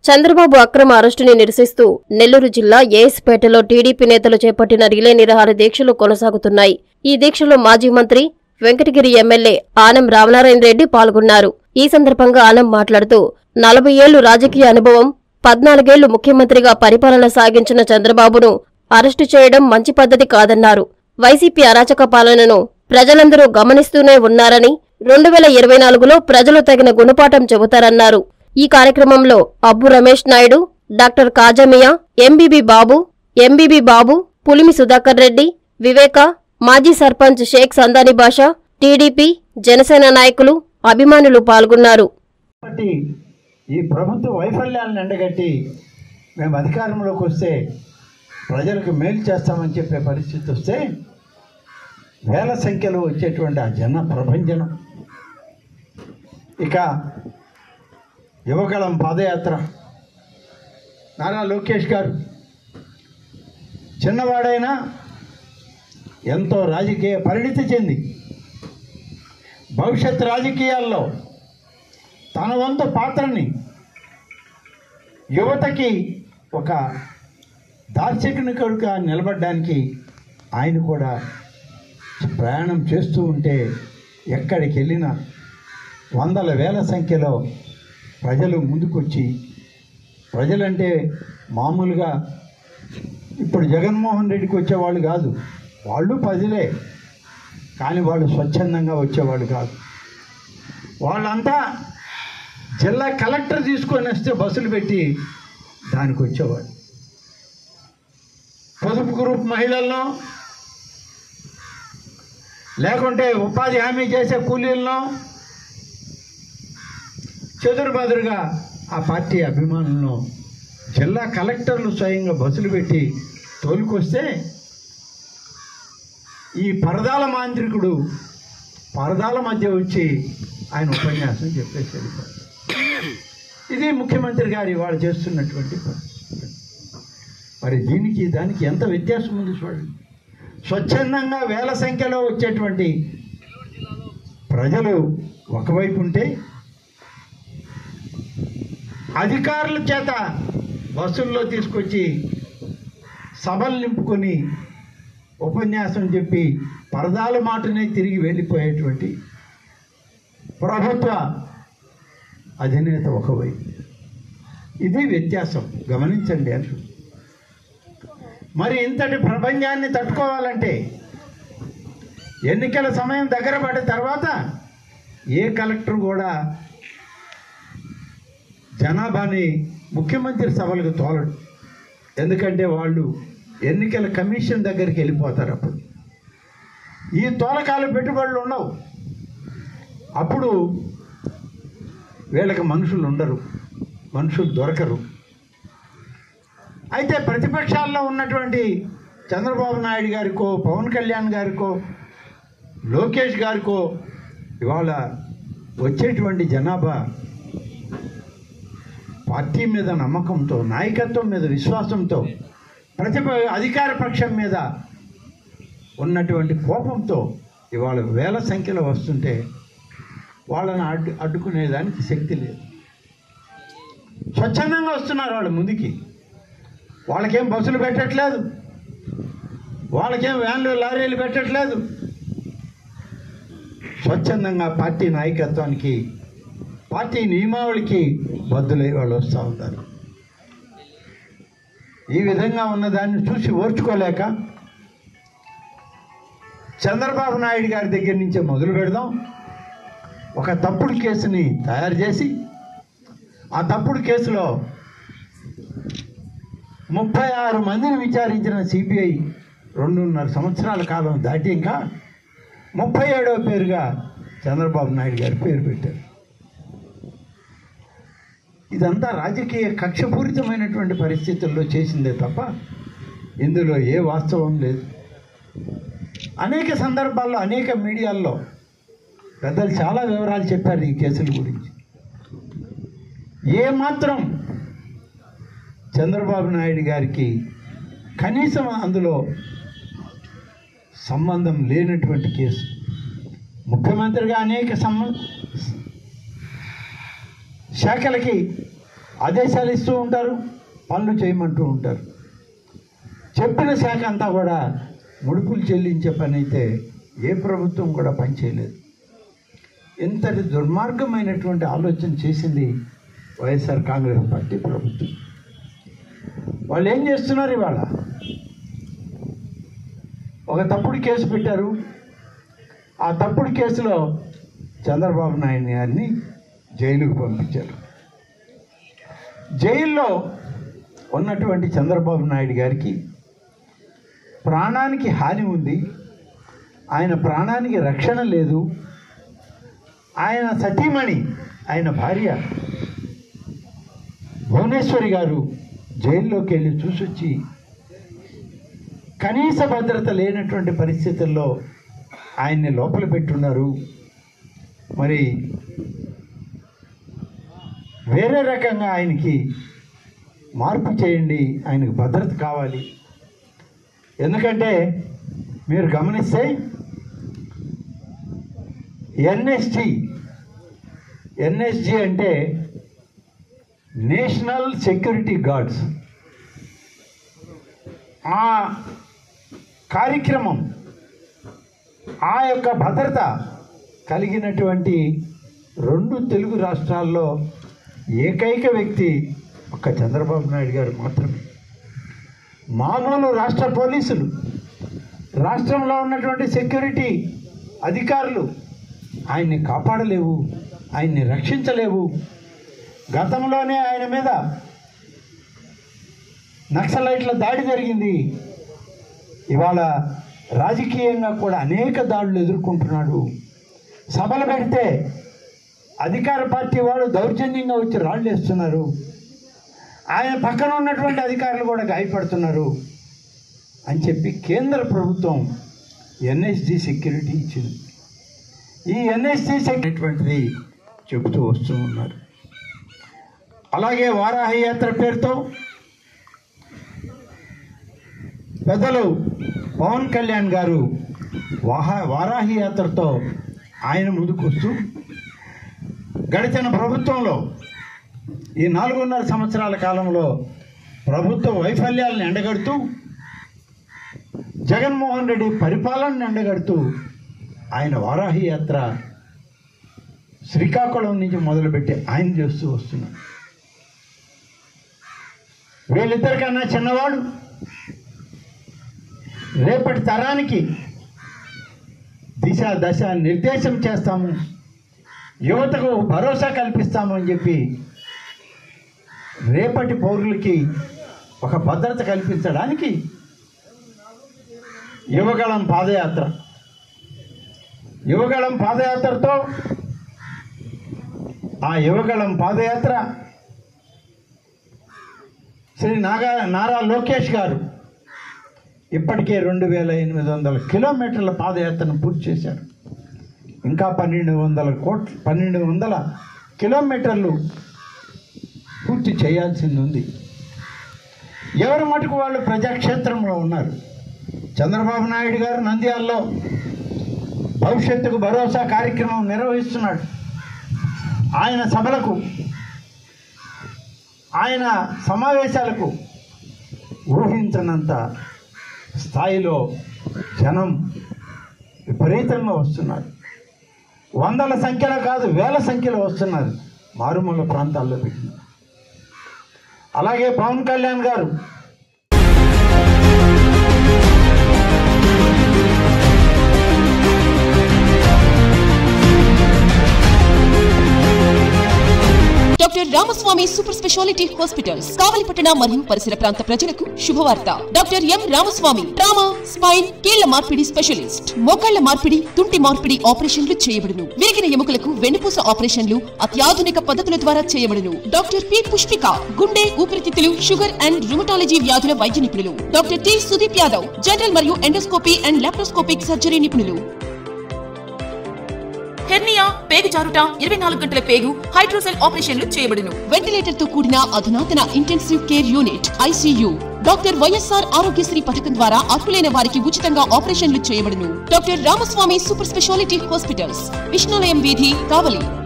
చంద్రబాబు అక్రమ అరెస్టుని నిరసిస్తూ నెల్లూరు జిల్లా ఏఎస్పేటలో టీడీపీ నేతలు చేపట్టిన రిలే నిరాహార దీక్షలు కొనసాగుతున్నాయి ఈ దీక్షలో మాజీ మంత్రి వెంకటగిరి ఎమ్మెల్యే ఆనం రామనారాయణ రెడ్డి పాల్గొన్నారు ఈ సందర్భంగా ఆనం మాట్లాడుతూ నలభై ఏళ్లు రాజకీయ అనుభవం పద్నాలుగేళ్లు ముఖ్యమంత్రిగా పరిపాలన సాగించిన చంద్రబాబును అరెస్టు చేయడం మంచి పద్ధతి కాదన్నారు వైసీపీ అరాచక పాలనను ప్రజలందరూ గమనిస్తూనే ఉన్నారని రెండు వేల ఇరవై నాలుగులో ప్రజలు తగిన గుణపాఠం చెబుతారన్నారు ఈ కార్యక్రమంలో అబ్బు రమేష్ నాయుడు డాక్టర్ కాజమియా ఎంబీబీ బాబు ఎంబీబీ బాబు పులిమి సుధాకర్ రెడ్డి వివేక మాజీ సర్పంచ్ షేక్ సందాని బాషా టీడీపీ జనసేన నాయకులు అభిమానులు పాల్గొన్నారు కాబట్టి ఈ ప్రభుత్వ వైఫల్యాలను ఎండగట్టి మేము అధికారంలోకి వస్తే ప్రజలకు మేలు చేస్తామని చెప్పే పరిస్థితి వస్తే వేల సంఖ్యలో వచ్చేటువంటి ఆ జన ప్రభంజనం ఇక యువగళం పాదయాత్ర నారా లోకేష్ గారు చిన్నవాడైనా ఎంతో రాజకీయ పరిణితి చెంది భవిష్యత్ రాజకీయాల్లో తన వంతు పాత్రని యువతకి ఒక దార్శనికుడిగా నిలబడడానికి ఆయన కూడా ప్రయాణం చేస్తూ ఉంటే ఎక్కడికి వెళ్ళినా వందల వేల సంఖ్యలో ప్రజలు ముందుకొచ్చి ప్రజలంటే మామూలుగా ఇప్పుడు జగన్మోహన్ రెడ్డికి వచ్చేవాళ్ళు కాదు వాళ్ళు ప్రజలే కానీ వాళ్ళు స్వచ్ఛందంగా వచ్చేవాళ్ళు కాదు వాళ్ళంతా జిల్లా కలెక్టర్ తీసుకొని వస్తే బస్సులు పెట్టి దానికి వచ్చేవాడు పొదుపు గ్రూప్ మహిళలను లేకుంటే ఉపాధి హామీ చేసే కూలీలను చెదురుబదురుగా ఆ పార్టీ అభిమానులను జిల్లా కలెక్టర్లు స్వయంగా బస్సులు పెట్టి తోలుకొస్తే ఈ పరదాల మాంత్రికుడు పరదాల మధ్య వచ్చి ఆయన ఉపన్యాసం చెప్పేసి వెళ్ళిపోయాడు ఇది ముఖ్యమంత్రి గారు ఇవాళ చేస్తున్నటువంటి పని మరి దీనికి దానికి ఎంత వ్యత్యాసం ఉంది చూడండి స్వచ్ఛందంగా వేల సంఖ్యలో వచ్చేటువంటి ప్రజలు ఒకవైపు ఉంటే అధికారుల చేత బస్సుల్లో తీసుకొచ్చి సభలు నింపుకొని ఉపన్యాసం చెప్పి పరదాల మాటనే తిరిగి వెళ్ళిపోయేటువంటి ప్రభుత్వ అధినేత ఒకవైపు ఇది వ్యత్యాసం గమనించండి అంటూ మరి ఇంతటి ప్రపంచాన్ని తట్టుకోవాలంటే ఎన్నికల సమయం దగ్గర పడిన తర్వాత ఏ కలెక్టర్ కూడా జనాభాని ముఖ్యమంత్రి సభలకు తోలడు ఎందుకంటే వాళ్ళు ఎన్నికల కమిషన్ దగ్గరికి వెళ్ళిపోతారు అప్పుడు ఈ తోలకాల పెట్టుబడులు ఉండవు అప్పుడు వీళ్ళకి మనుషులు ఉండరు మనుషులు దొరకరు అయితే ప్రతిపక్షాల్లో ఉన్నటువంటి చంద్రబాబు నాయుడు గారికో పవన్ కళ్యాణ్ గారికో లోకేష్ గారికో ఇవాళ వచ్చేటువంటి జనాభా పార్టీ మీద నమ్మకంతో నాయకత్వం మీద విశ్వాసంతో ప్రతిప అధికార పక్షం మీద ఉన్నటువంటి కోపంతో ఇవాళ వేల సంఖ్యలో వస్తుంటే వాళ్ళని అడ్డు అడ్డుకునేదానికి శక్తి లేదు స్వచ్ఛందంగా వస్తున్నారు వాళ్ళు ముందుకి వాళ్ళకేం బస్సులు పెట్టట్లేదు వాళ్ళకేం వ్యాన్లు లారీలు పెట్టట్లేదు స్వచ్ఛందంగా పార్టీ నాయకత్వానికి పార్టీ నియమావళికి బద్దులై వాళ్ళు వస్తూ ఉంటారు ఈ విధంగా ఉన్నదాన్ని చూసి ఓర్చుకోలేక చంద్రబాబు నాయుడు గారి దగ్గర నుంచే మొదలు పెడదాం ఒక తప్పుడు కేసుని తయారు చేసి ఆ తప్పుడు కేసులో ముప్పై ఆరు మందిని విచారించిన సిబిఐ రెండున్నర సంవత్సరాల కాలం దాటి ఇంకా ముప్పై ఏడవ పేరుగా చంద్రబాబు నాయుడు గారి పేరు పెట్టారు ఇదంతా రాజకీయ కక్షపూరితమైనటువంటి పరిస్థితుల్లో చేసిందే తప్ప ఇందులో ఏ వాస్తవం లేదు అనేక సందర్భాల్లో అనేక మీడియాల్లో పెద్దలు చాలా వివరాలు చెప్పారు ఈ కేసుల గురించి ఏమాత్రం చంద్రబాబు నాయుడు గారికి కనీసం అందులో సంబంధం లేనటువంటి కేసు ముఖ్యమంత్రిగా అనేక సంబ శాఖలకి ఆదేశాలు ఇస్తూ ఉంటారు పనులు చేయమంటూ ఉంటారు చెప్పిన శాఖ అంతా కూడా ముడుపులు చెల్లించే పని అయితే ఏ ప్రభుత్వం కూడా పని చేయలేదు ఇంతటి దుర్మార్గమైనటువంటి ఆలోచన చేసింది వైఎస్ఆర్ కాంగ్రెస్ పార్టీ ప్రభుత్వం వాళ్ళు ఏం చేస్తున్నారు ఇవాళ ఒక తప్పుడు కేసు పెట్టారు ఆ తప్పుడు కేసులో చంద్రబాబు నాయుడు గారిని జైలుకు పంపించారు జైల్లో ఉన్నటువంటి చంద్రబాబు నాయుడు గారికి ప్రాణానికి హాని ఉంది ఆయన ప్రాణానికి రక్షణ లేదు ఆయన సతీమణి ఆయన భార్య భువనేశ్వరి గారు జైల్లోకి వెళ్ళి చూసొచ్చి కనీస భద్రత లేనటువంటి పరిస్థితుల్లో ఆయన్ని లోపల పెట్టున్నారు మరి వేరే రకంగా ఆయనకి మార్పు చేయండి ఆయనకు భద్రత కావాలి ఎందుకంటే మీరు గమనిస్తే ఎన్ఎస్టి ఎన్ఎస్జి అంటే నేషనల్ సెక్యూరిటీ గార్డ్స్ ఆ కార్యక్రమం ఆ యొక్క భద్రత కలిగినటువంటి రెండు తెలుగు రాష్ట్రాల్లో ఏకైక వ్యక్తి ఒక్క చంద్రబాబు నాయుడు గారు మాత్రమే మామూలు రాష్ట్ర పోలీసులు రాష్ట్రంలో ఉన్నటువంటి సెక్యూరిటీ అధికారులు ఆయన్ని కాపాడలేవు ఆయన్ని రక్షించలేవు గతంలోనే ఆయన మీద నక్సలైట్ల దాడి జరిగింది ఇవాళ రాజకీయంగా కూడా అనేక దాడులు ఎదుర్కొంటున్నాడు సభలు పెడితే అధికార పార్టీ వాళ్ళు దౌర్జన్యంగా వచ్చి రాళ్ళు వేస్తున్నారు ఆయన పక్కన ఉన్నటువంటి అధికారులు కూడా గాయపడుతున్నారు అని చెప్పి కేంద్ర ప్రభుత్వం ఎన్ఎస్డి సెక్యూరిటీ ఇచ్చింది ఈ ఎన్ఎస్డి సెక్యూరిటీటువంటిది చెబుతూ వస్తూ ఉన్నారు అలాగే వారాహి యాత్ర పేరుతో పెద్దలు పవన్ కళ్యాణ్ గారు వాహా వారాహి యాత్రతో ఆయన ముందుకు వస్తూ గడిచిన ప్రభుత్వంలో ఈ నాలుగున్నర సంవత్సరాల కాలంలో ప్రభుత్వ వైఫల్యాలను ఎండగడుతూ జగన్మోహన్ రెడ్డి పరిపాలనను ఎండగడుతూ ఆయన వారాహి యాత్ర శ్రీకాకుళం నుంచి మొదలుపెట్టి ఆయన చేస్తూ వస్తున్నాడు వీళ్ళిద్దరికన్నా చిన్నవాడు రేపటి తరానికి దిశ దశ నిర్దేశం చేస్తాము యువతకు భరోసా కల్పిస్తాము అని చెప్పి రేపటి పౌరులకి ఒక భద్రత కల్పించడానికి యువగళం పాదయాత్ర యువగళం పాదయాత్రతో ఆ యువగళం పాదయాత్ర శ్రీ నాగా నారా లోకేష్ గారు ఇప్పటికే రెండు వేల ఎనిమిది వందల కిలోమీటర్ల పాదయాత్రను పూర్తి చేశారు ఇంకా పన్నెండు వందల కోట్ల పన్నెండు వందల కిలోమీటర్లు పూర్తి చేయాల్సింది ఉంది ఎవరి మటుకు వాళ్ళు ప్రజాక్షేత్రంలో ఉన్నారు చంద్రబాబు నాయుడు గారు నంద్యాలలో భవిష్యత్తుకు భరోసా కార్యక్రమం నిర్వహిస్తున్నాడు ఆయన సభలకు ఆయన సమావేశాలకు ఊహించనంత స్థాయిలో జనం విపరీతంగా వస్తున్నారు వందల సంఖ్యలో కాదు వేల సంఖ్యలో వస్తున్నారు మారుమూల ప్రాంతాల్లో పెట్టిన అలాగే Pawan Kalyan garu doctor Ramaswamy super speciality hospitals కావలిపట్టణ మరియు పరిసర ప్రాంత ప్రజలకు శుభవార్త doctor M Ramaswamy trauma spine కీళ్ల మార్పిడి స్పెషలిస్ట్ మోకాళ్ల మార్పిడి తుంటి మార్పిడి ఆపరేషన్లు చేయబడును విరిగిన ఎముకలకు వెన్నుపూస ఆపరేషన్లు అత్యాధునిక పద్ధతుల ద్వారా చేయబడును డాక్టర్ పి పుష్పిక గుండె ఊపిరితిత్తులు షుగర్ అండ్ రుమటాలజీ వ్యాధుల వైద్య నిపుణులు doctor T Sudeep Yadav general మరియు ఎండోస్కోపీ అండ్ లాప్రోస్కోపిక్ సర్జరీ నిపుణులు హెర్నియా పేగు జారుట ఇరవై నాలుగు గంటల పేగు హైడ్రోసెల్ ఆపరేషన్లు చేయబడును వెంటిలేటర్ తో కూడిన అధునాతన intensive care unit ICU doctor YSR Aarogyasri పథకం ద్వారా అర్హులైన వారికి ఉచితంగా ఆపరేషన్లు చేయబడును doctor Ramaswamy super speciality hospitals Vishnulayam వీధి కావలి